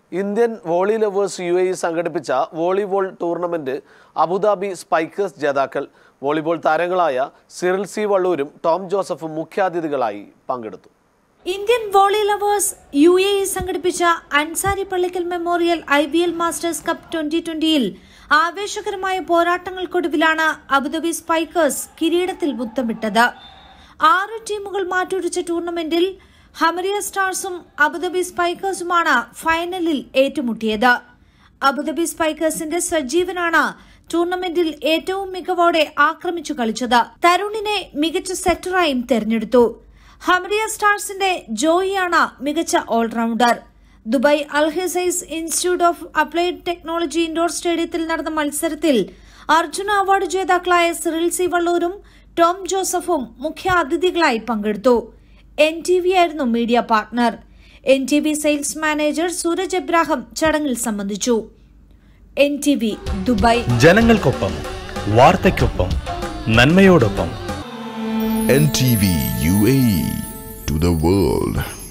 Indian volley lovers U A E സംഘടിപ്പിച്ച volleyball tournament Abu Dhabi spikers ജേതാക്കൾ വോളിബോൾ താരങ്ങളായ സിറിൽ സി വള്ളൂരും ടോം ജോസഫും മുഖ്യാതിഥികളായി പങ്കെടുത്തു Indian volley lovers U A E സംഘടിപ്പിച്ച Ansari Pallikkal memorial I B L masters cup twenty ട്വന്റിയിൽ ആവേശകരമായ പോരാട്ടങ്ങൾക്കൊടുവിലാണ് അബുദാബി സ്പൈക്കേഴ്സ് കിരീടത്തിൽ മുത്തമിട്ടത് ആറ് ടീമുകൾ മാറ്റുരച്ച ടൂർണമെന്റിൽ ഹമരിയ സ്റ്റാർസും അബുദാബി സ്പൈക്കേഴ്സുമാണ് ഫൈനലിൽ ഏറ്റുമുട്ടിയത് അബുദാബി സ്പൈക്കേഴ്സിന്റെ സജീവനാണ് ടൂർണമെന്റിൽ ഏറ്റവും മികവോടെ ആക്രമിച്ചു കളിച്ചത് തരുണിനെ മികച്ച സെറ്ററായും തെരഞ്ഞെടുത്തു ഹമരിയ സ്റ്റാർസിന്റെ ജോയിയാണ് മികച്ച allrounder Dubai Al Qusais institute of applied technology indoor സ്റ്റേഡിയത്തിൽ നടന്ന മത്സരത്തിൽ അർജുന അവാർഡ് ജേതാക്കളായ സിറിൽ സി വള്ളൂരും ടോം ജോസഫും മുഖ്യ അതിഥികളായി പങ്കെടുത്തു എൻ ടി വി ആയിരുന്നു media partner N T V sales manager Sooraj Ebrahim ചടങ്ങിൽ സംബന്ധിച്ചു എൻ ടി വി ദുബായ് ജനങ്ങൾക്കൊപ്പം വാർത്തയ്ക്കൊപ്പം നന്മയോടൊപ്പം NTV UAE to the world.